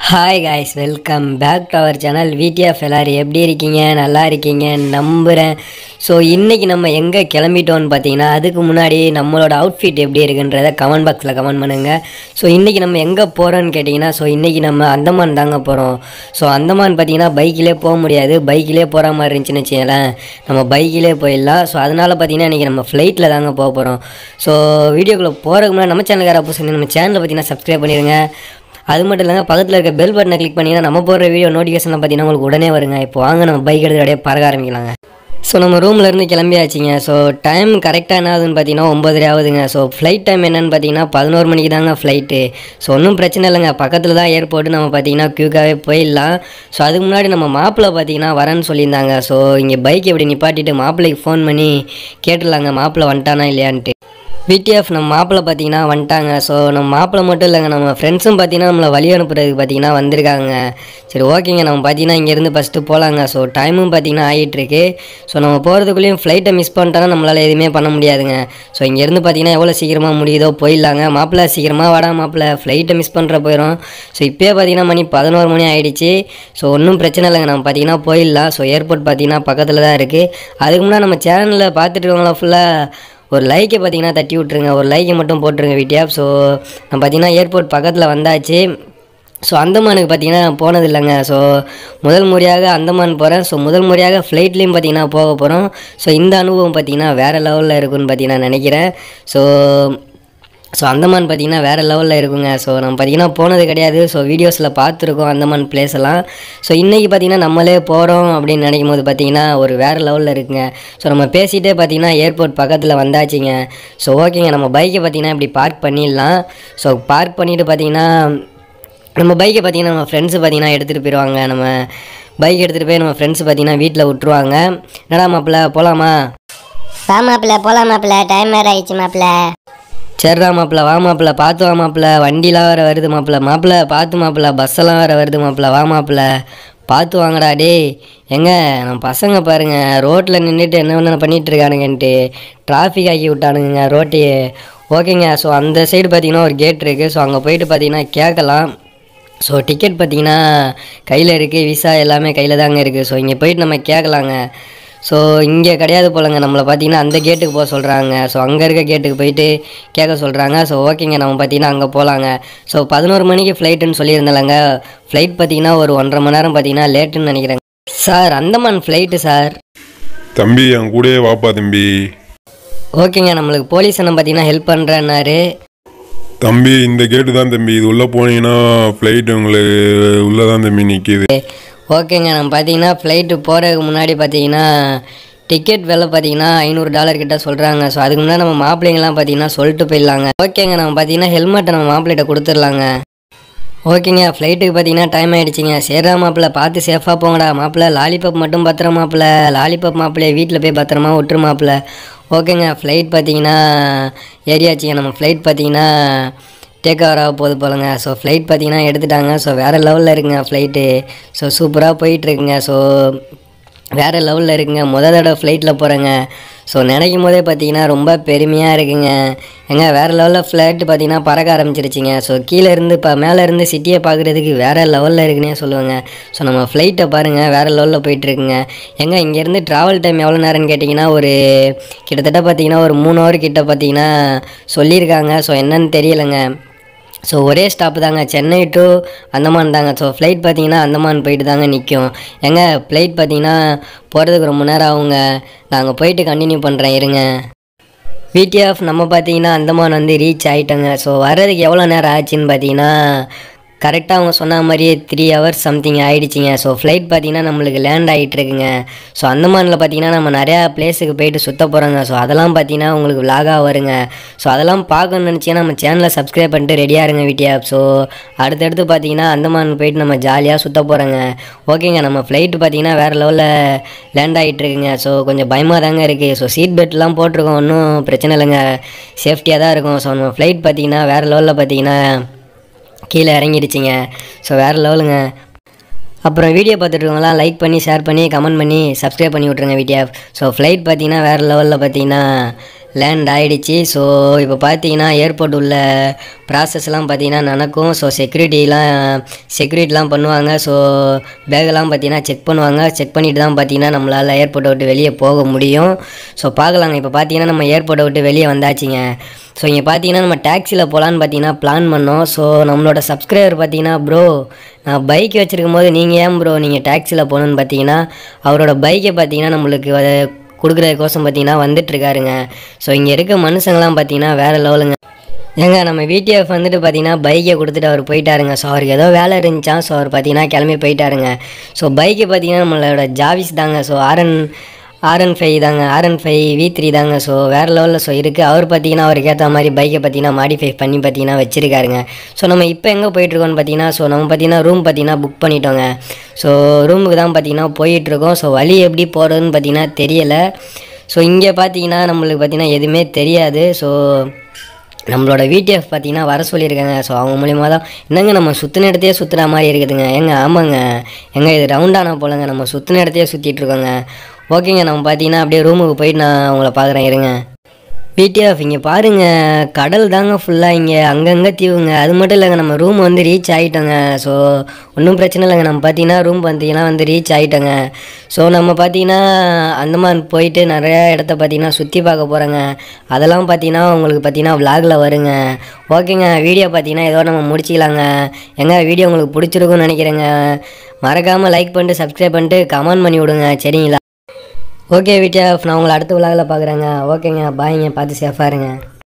hi guys welcome back to our channel VDF எல்லாரும் எப்படி இருக்கீங்க நல்லா இருக்கீங்க நம்புகிறேன் ஸோ இன்றைக்கி நம்ம எங்கே கிளம்பிட்டோம்னு பார்த்தீங்கன்னா அதுக்கு முன்னாடி நம்மளோட அவுட்ஃபிட் எப்படி இருக்குன்றத கமெண்ட் பாக்ஸில் கமெண்ட் பண்ணுங்கள் ஸோ இன்றைக்கி நம்ம எங்கே போகிறோன்னு கேட்டிங்கன்னா ஸோ இன்றைக்கி நம்ம அந்தமான் தாங்க போகிறோம் ஸோ அந்தமான் பார்த்தீங்கன்னா பைக்கிலே போக முடியாது பைக்கிலே போகிற மாதிரி இருந்துச்சுன்னு வச்சுங்களேன் நம்ம பைக்கிலே போயிடலாம் ஸோ அதனால் பார்த்தீங்கன்னா இன்றைக்கி நம்ம ஃப்ளைட்டில் தாங்க போக போகிறோம் ஸோ வீடியோக்குள்ளே போகிறதுக்கு முன்னாடி நம்ம சேனலுக்கார புதுசு நம்ம சேனலை பார்த்தீங்கன்னா சப்ஸ்கிரைப் பண்ணிடுங்க அது மட்டும் இல்லைங்க பக்கத்தில் இருக்க பெல் பட்டனை கிளிக் பண்ணிங்கன்னா நம்ம போடுற வீடியோ நோட்டிஃபிகேஷன் பார்த்தீங்கன்னா உங்களுக்கு உடனே வருங்க இப்போ வாங்க நம்ம பைக் எடுத்து அப்படியே பறக்க ஆரம்பிக்கலாங்க ஸோ நம்ம ரூம்ல இருந்து கிளம்பியாச்சுங்க ஸோ டைம் கரெக்டாக என்ன ஆகுதுன்னு பார்த்தீங்கன்னா ஒம்பதரை ஆகுதுங்க ஸோ ஃப்ளைட் டைம் என்னன்னு பார்த்தீங்கன்னா பதினோரு மணிக்கு தாங்க ஃப்ளைட்டு ஸோ ஒன்றும் பிரச்சனை இல்லைங்க பக்கத்தில் தான் ஏர்போர்ட்டு நம்ம பார்த்தீங்கன்னா க்யூக்காகவே போயிடலாம் ஸோ அதுக்கு முன்னாடி நம்ம மாப்பிள்ளை பார்த்தீங்கன்னா வரேன்னு சொல்லியிருந்தாங்க ஸோ இங்கே பைக் இப்படி நிப்பாட்டிட்டு மாப்பிள்ளைக்கு ஃபோன் பண்ணி கேட்டுடலாங்க மாப்பிள்ளை வந்துட்டானா இல்லையான்ட்டு விடிஎஃப் நம்ம மாப்பிள்ளை பார்த்தீங்கன்னா வந்துட்டாங்க ஸோ நம்ம மாப்பிள்ளை மட்டும் இல்லைங்க நம்ம ஃப்ரெண்ட்ஸும் பார்த்தீங்கன்னா நம்மளை வழி அனுப்புறதுக்கு பார்த்தீங்கன்னா வந்திருக்காங்க சரி ஓகேங்க நம்ம பார்த்தீங்கன்னா இங்கேருந்து ஃபஸ்ட்டு போகலாங்க ஸோ டைமும் பார்த்தீங்கன்னா ஆகிட்டுருக்கு ஸோ நம்ம போகிறதுக்குள்ளேயும் ஃப்ளைட்டை மிஸ் பண்ணிட்டோன்னா நம்மளால் எதுவுமே பண்ண முடியாதுங்க ஸோ இங்கேருந்து பார்த்தீங்கன்னா எவ்வளோ சீக்கிரமாக முடியுதோ போயிடலாங்க மாப்பிள்ளை சீக்கிரமாக வாடா மாப்பிள்ளை ஃப்ளைட்டை மிஸ் பண்ணுற போயிடும் ஸோ இப்போயே பார்த்தீங்கன்னா மணி பதினோரு மணி ஆகிடுச்சு ஸோ ஒன்றும் பிரச்சனை இல்லைங்க நம்ம பார்த்தீங்கன்னா போயிடலாம் ஸோ ஏர்போர்ட் பார்த்தீங்கன்னா பக்கத்தில் தான் இருக்குது அதுக்கு முன்னாடி நம்ம சேனலில் பார்த்துட்டு இருக்கவங்களாம் ஃபுல்லாக ஒரு லைக்கை பார்த்தீங்கன்னா தட்டி விட்ருங்க ஒரு லைக்கை மட்டும் போட்டுருங்க வீட்டியாப் ஸோ நம்ம பார்த்தீங்கன்னா ஏர்போர்ட் பக்கத்தில் வந்தாச்சு ஸோ அந்தமானுக்கு பார்த்தீங்கன்னா போனது இல்லைங்க ஸோ முதல் முறையாக அந்தமான் போகிறேன் ஸோ முதல் முறையாக ஃப்ளைட்லேயும் பார்த்தீங்கன்னா போக போகிறோம் ஸோ இந்த அனுபவம் பார்த்தீங்கன்னா வேறு லெவலில் இருக்குன்னு பார்த்தீங்கன்னா நினைக்கிறேன் ஸோ ஸோ அந்தமான் பார்த்தீங்கன்னா வேறு லெவலில் இருக்குங்க ஸோ நம்ம பார்த்தீங்கன்னா போனது கிடையாது ஸோ வீடியோஸில் பார்த்துருக்கோம் அந்தமான் பிளேஸ் எல்லாம் ஸோ இன்றைக்கி பார்த்தீங்கன்னா நம்மளே போகிறோம் அப்படின்னு நினைக்கும் போது பார்த்தீங்கன்னா ஒரு வேறு லெவலில் இருக்குங்க ஸோ நம்ம பேசிகிட்டே பார்த்தீங்கன்னா ஏர்போர்ட் பக்கத்தில் வந்தாச்சுங்க ஸோ ஓகேங்க நம்ம பைக்கை பார்த்தீங்கன்னா இப்படி பார்க் பண்ணிடலாம் ஸோ பார்க் பண்ணிவிட்டு பார்த்தீங்கன்னா நம்ம பைக்கை பார்த்தீங்கன்னா நம்ம ஃப்ரெண்ட்ஸு பார்த்தீங்கன்னா எடுத்துகிட்டு போயிடுவாங்க நம்ம பைக் எடுத்துகிட்டு போய் நம்ம ஃப்ரெண்ட்ஸ் பார்த்தீங்கன்னா வீட்டில் விட்ருவாங்க என்னடா மாப்பிள்ள போகலாமா வா மாப்பிள்ள போலாம் மாப்பிள்ள டைம் வேற ஆயிடுச்சு மாப்பிள்ள சரிடா மாப்பிள்ள வா மாப்பிள்ள பார்த்து வா மாப்பிள்ள வண்டிலாம் வேறு வருது மாப்பிள்ள மாப்பிள்ள பார்த்து மாப்பிள்ள பஸ்ஸெல்லாம் வேறு வருது மாப்பிள்ள வா மாப்பிள்ள பார்த்து வாங்கடா டேய் எங்க நம்ம பசங்க பாருங்க ரோட்டில் நின்றுட்டு என்ன என்ன பண்ணிட்டு இருக்கானுங்கன்ட்டு டிராஃபிக் ஆக்கி விட்டானுங்க ரோட்டையே ஓகேங்க ஸோ அந்த சைடு பார்த்தீங்கன்னா ஒரு கேட் இருக்குது ஸோ அங்கே போயிட்டு பார்த்தீங்கன்னா கேட்கலாம் ஸோ டிக்கெட் பார்த்தீங்கன்னா கையில் இருக்குது விசா எல்லாமே கையில் தாங்க இருக்குது ஸோ இங்கே போயிட்டு நம்ம கேட்கலாங்க ஸோ இங்கே கிடையாது போலங்க நம்மளை பார்த்தீங்கன்னா அந்த கேட்டுக்கு போக சொல்கிறாங்க ஸோ அங்கே இருக்க கேட்டுக்கு போயிட்டு கேட்க சொல்கிறாங்க ஸோ ஓகேங்க நம்ம பார்த்தீங்கன்னா அங்கே போகலாங்க ஸோ பதினோரு மணிக்கு ஃப்ளைட்டுன்னு சொல்லியிருந்தாங்க ஃப்ளைட் பார்த்தீங்கன்னா ஒரு ஒன்றரை மணி நேரம் பார்த்தீங்கன்னா லேட்டுன்னு நினைக்கிறேங்க சார் அந்தமான் ஃப்ளைட்டு சார் தம்பி என் கூடயே வாப்பா தம்பி ஓகேங்க நம்மளுக்கு போலீஸ் அண்ணன் பார்த்தீங்கன்னா ஹெல்ப் பண்ணுறேன்னாரு தம்பி இந்த கேட்டு தான் தம்பி இது உள்ளே போனீங்கன்னா ஃப்ளைட் உங்களுக்கு உள்ளே தான் தம்பி நிற்கிது ஓகேங்க நம்ம பார்த்தீங்கன்னா ஃப்ளைட்டு போகிறதுக்கு முன்னாடி பார்த்தீங்கன்னா டிக்கெட் விலை பார்த்தீங்கன்னா ஐநூறு டாலர் கிட்ட சொல்கிறாங்க ஸோ அதுக்கு முன்னாடி நம்ம மாப்பிள்ளைங்கலாம் பார்த்தீங்கன்னா சொல்லிட்டு போயிடலாங்க ஓகேங்க நம்ம பார்த்தீங்கன்னா ஹெல்மெட்டை நம்ம மாப்பிள்ளைகிட்ட கொடுத்துடலாங்க ஓகேங்க ஃப்ளைட்டுக்கு பார்த்தீங்கன்னா டைம் ஆகிடுச்சிங்க சரிடா மாப்பிள்ள பார்த்து சேஃபாக போங்கடா மாப்பிள்ள லாலிபப் மட்டும் பத்திரம் மாப்பிள்ள லாலிபப் மாப்பிள்ளைய வீட்டில் போய் பத்திரமா விட்டுரு மாப்பிள்ள ஓகேங்க ஃப்ளைட் பார்த்தீங்கன்னா ஏறியாச்சுங்க நம்ம ஃப்ளைட் பார்த்தீங்கன்னா டேக் ஓவர் ஆக போகுது போலங்க ஸோ ஃப்ளைட் பார்த்தீங்கன்னா எடுத்துட்டாங்க ஸோ வேறு லெவலில் இருக்குங்க ஃப்ளைட்டு ஸோ சூப்பராக போயிட்டுருக்குங்க ஸோ வேறு லெவலில் இருக்குங்க முத தடவை ஃப்ளைட்டில் போகிறேங்க ஸோ நினைக்கும் போதே பார்த்தீங்கன்னா ரொம்ப பெருமையாக இருக்குங்க ஏங்க வேறு லெவலில் ஃப்ளைட்டு பார்த்தீங்கன்னா பறக்க ஆரம்பிச்சிருச்சுங்க ஸோ கீழே இருந்து இப்போ மேலே இருந்து சிட்டியை பார்க்குறதுக்கு வேறு லெவலில் இருக்குன்னே சொல்லுவாங்க ஸோ நம்ம ஃப்ளைட்டை பாருங்கள் வேறு லெவலில் போயிட்டுருக்குங்க ஏங்க இங்கேருந்து ட்ராவல் டைம் எவ்வளோ நேரம்னு கேட்டிங்கன்னா ஒரு கிட்டத்தட்ட பார்த்தீங்கன்னா ஒரு மூணு ஹவர் கிட்ட பார்த்தீங்கன்னா சொல்லியிருக்காங்க ஸோ என்னன்னு தெரியலைங்க ஸோ ஒரே ஸ்டாப் தாங்க சென்னை டு அந்தமான் தாங்க ஸோ ஃப்ளைட் பார்த்தீங்கன்னா அந்தமான் போயிட்டு தாங்க நிற்கும் எங்க ஃப்ளைட் பார்த்தீங்கன்னா போகிறதுக்கு ரொம்ப நேரம் ஆகுங்க நாங்கள் போயிட்டு கண்டினியூ பண்ணுறேன் இருங்க விடிஎஃப் நம்ம பார்த்தீங்கன்னா அந்தமான் வந்து ரீச் ஆகிட்டோங்க ஸோ வர்றதுக்கு எவ்வளோ நேரம் ஆச்சுன்னு பார்த்தீங்கன்னா கரெக்டாக அவங்க சொன்ன மாதிரியே த்ரீ ஹவர்ஸ் சம்திங் ஆகிடுச்சிங்க ஸோ ஃப்ளைட் பார்த்தீங்கன்னா நம்மளுக்கு லேண்ட் ஆகிட்டு இருக்குங்க ஸோ அந்தமானில் பார்த்தீங்கன்னா நம்ம நிறையா பிளேஸுக்கு போயிட்டு சுத்த போகிறோங்க ஸோ அதெல்லாம் பார்த்தீங்கன்னா உங்களுக்கு விலாகாக வருங்க ஸோ அதெல்லாம் பார்க்கணும்னு நினச்சிங்கன்னா நம்ம சேனலை சப்ஸ்கிரைப் பண்ணிட்டு ரெடியாக இருங்க விட்டியாப் ஸோ அடுத்தடுத்து பார்த்தீங்கன்னா அந்தமான் போயிட்டு நம்ம ஜாலியாக சுத்த போகிறோங்க ஓகேங்க நம்ம ஃப்ளைட்டு பார்த்தீங்கன்னா வேறு லெவலில் லேண்ட் ஆகிட்டு இருக்குங்க ஸோ கொஞ்சம் பயமாக தாங்க இருக்குது ஸோ சீட் பெல்ட்லாம் போட்டிருக்கோம் ஒன்றும் பிரச்சனை இல்லைங்க சேஃப்டியாக தான் இருக்கும் ஸோ நம்ம ஃப்ளைட் பார்த்தீங்கன்னா வேறு லெவலில் பார்த்தீங்கன்னா கீழே இறங்கிடுச்சிங்க ஸோ வேறு லெவலுங்க அப்புறம் வீடியோ பார்த்துட்டு லைக் பண்ணி ஷேர் பண்ணி கமெண்ட் பண்ணி சப்ஸ்கிரைப் பண்ணி விட்ருங்க வீடியோ ஸோ ஃப்ளைட் பார்த்தீங்கன்னா வேறு லெவலில் பார்த்தீங்கன்னா லேண்ட் ஆயிடுச்சு ஸோ இப்போ பார்த்தீங்கன்னா ஏர்போர்ட் உள்ள ப்ராசஸ்லாம் பார்த்தீங்கன்னா நடக்கும் ஸோ செக்யூரிட்டிலாம் செக்யூரிட்டிலாம் பண்ணுவாங்க ஸோ பேக்கெல்லாம் பார்த்தீங்கன்னா செக் பண்ணுவாங்க செக் பண்ணிட்டு தான் பார்த்தீங்கன்னா நம்மளால் ஏர்போர்ட்டை விட்டு வெளியே போக முடியும் ஸோ பார்க்கலாங்க இப்போ பார்த்தீங்கன்னா நம்ம ஏர்போர்ட்டை விட்டு வெளியே வந்தாச்சுங்க ஸோ இங்கே பார்த்தீங்கன்னா நம்ம டாக்ஸியில் போகலான்னு பார்த்தீங்கன்னா பிளான் பண்ணோம் ஸோ நம்மளோட சப்ஸ்கிரைபர் பார்த்தீங்கன்னா ப்ரோ நான் பைக் வச்சுருக்கும் போது நீங்கள் ஏன் ப்ரோ நீங்கள் டாக்ஸியில் போகணுன்னு பார்த்தீங்கன்னா அவரோட பைக்கை பார்த்தீங்கன்னா நம்மளுக்கு வ- கொடுக்குறதுக்கோசம் பார்த்தீங்கன்னா வந்துட்டுருக்காருங்க ஸோ இங்கே இருக்க மனுஷங்களாம் பார்த்தீங்கன்னா வேறு லெவலுங்க ஏங்க நம்ம விடிஎஃப் வந்துட்டு பார்த்தீங்கன்னா பைக்கை கொடுத்துட்டு அவர் போயிட்டாருங்க ஸோ அவருக்கு ஏதோ வேலை இருந்துச்சான் ஸோ அவர் பார்த்தீங்கன்னா கிளம்பி போயிட்டாருங்க ஸோ பைக்கை பார்த்தீங்கன்னா நம்மளோட ஜாவிஸ் தாங்க ஸோ ஆர்என் ஆர்என் ஃபைவ் தாங்க ஆர்என் ஃபைவ் வி த்ரீ தாங்க ஸோ வேறு லெவலில் ஸோ இருக்குது அவர் பார்த்தீங்கன்னா அவருக்கு ஏற்ற மாதிரி பைக்கை பார்த்தீங்கன்னா மாடிஃபை பண்ணி பார்த்தீங்கன்னா வச்சிருக்காருங்க ஸோ நம்ம இப்போ எங்கே போயிட்டுருக்கோம்னு பார்த்தீங்கன்னா ஸோ நம்ம பார்த்தீங்கன்னா ரூம் பார்த்தீங்கன்னா புக் பண்ணிட்டோங்க ஸோ ரூமுக்கு தான் பார்த்தீங்கன்னா போயிட்டுருக்கோம் ஸோ வழி எப்படி போகிறதுன்னு பார்த்தீங்கன்னா தெரியலை ஸோ இங்கே பார்த்தீங்கன்னா நம்மளுக்கு பார்த்தீங்கன்னா எதுவுமே தெரியாது ஸோ நம்மளோட விடிஎஃப் பார்த்தீங்கன்னா வர சொல்லியிருக்காங்க ஸோ அவங்க மூலியமாக தான் என்னங்க நம்ம சுற்றின இடத்தையே சுற்றுற மாதிரி இருக்குதுங்க ஏங்க ஆமாங்க எங்க இது ரவுண்டானா போலங்க நம்ம சுற்றின இடத்தையே சுற்றிட்டு இருக்கோங்க ஓகேங்க நம்ம பார்த்தீங்கன்னா அப்படியே ரூமுக்கு போயிட்டு நான் உங்களை பார்க்குறேன் இருங்க பிடிஎஃப் இங்கே பாருங்க கடல் தாங்க ஃபுல்லாக இங்கே அங்கங்கே தீவுங்க அது மட்டும் இல்லைங்க நம்ம ரூம் வந்து ரீச் ஆகிட்டோங்க ஸோ ஒன்றும் பிரச்சனை இல்லைங்க நம்ம பார்த்தீங்கன்னா ரூம் பார்த்தீங்கன்னா வந்து ரீச் ஆகிட்டோங்க ஸோ நம்ம பார்த்தீங்கன்னா அந்தமான் போயிட்டு நிறைய இடத்த பார்த்தீங்கன்னா சுற்றி பார்க்க போகிறோங்க அதெல்லாம் பார்த்தீங்கன்னா உங்களுக்கு பார்த்தீங்கன்னா விலாகில் வருங்க ஓகேங்க வீடியோ பார்த்தீங்கன்னா ஏதோ நம்ம முடிச்சிக்கலாங்க எங்க வீடியோ உங்களுக்கு பிடிச்சிருக்கும்னு நினைக்கிறேங்க மறக்காமல் லைக் பண்ணிட்டு சப்ஸ்கிரைப் பண்ணிட்டு கமெண்ட் பண்ணி விடுங்க சரிங்களா ஓகே விட்டியா நான் உங்களை அடுத்த விழாவில் பார்க்குறேங்க ஓகேங்க பாய்ங்க பார்த்து சேஃபாக இருங்க